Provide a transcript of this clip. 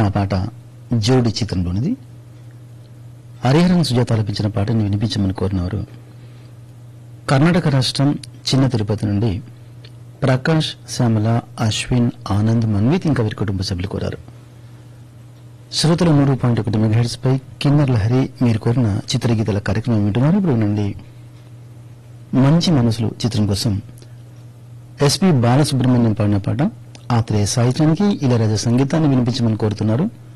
పాట జోడి చిత్రంలోనిది హరిహరన్ సుజాత ఆలపించిన పాటను వినిపించమని కోరినవారు కర్ణాటక రాష్ట్రం చిన్న తిరుపతి నుండి ప్రకాష్ శ్యామల అశ్విన్ ఆనంద్ మన్విత్ ఇంకా వీరి కుటుంబ సభ్యులు కోరారు శ్రోతల మూడు పాయింట్ ఒకటి మెగాహెడ్స్ పై కిన్నర్ లహరి మీరు కోరిన చిత్రగీతల కార్యక్రమం వింటున్నారు ఇప్పుడు నుండి మంచి మనసులు చిత్రం కోసం ఎస్పి బాలసుబ్రహ్మణ్యం పాడిన పాట ఆత్రేయ సాహిత్యానికి ఇళయరాజా సంగీతాన్ని వినిపించమని కోరుతున్నారు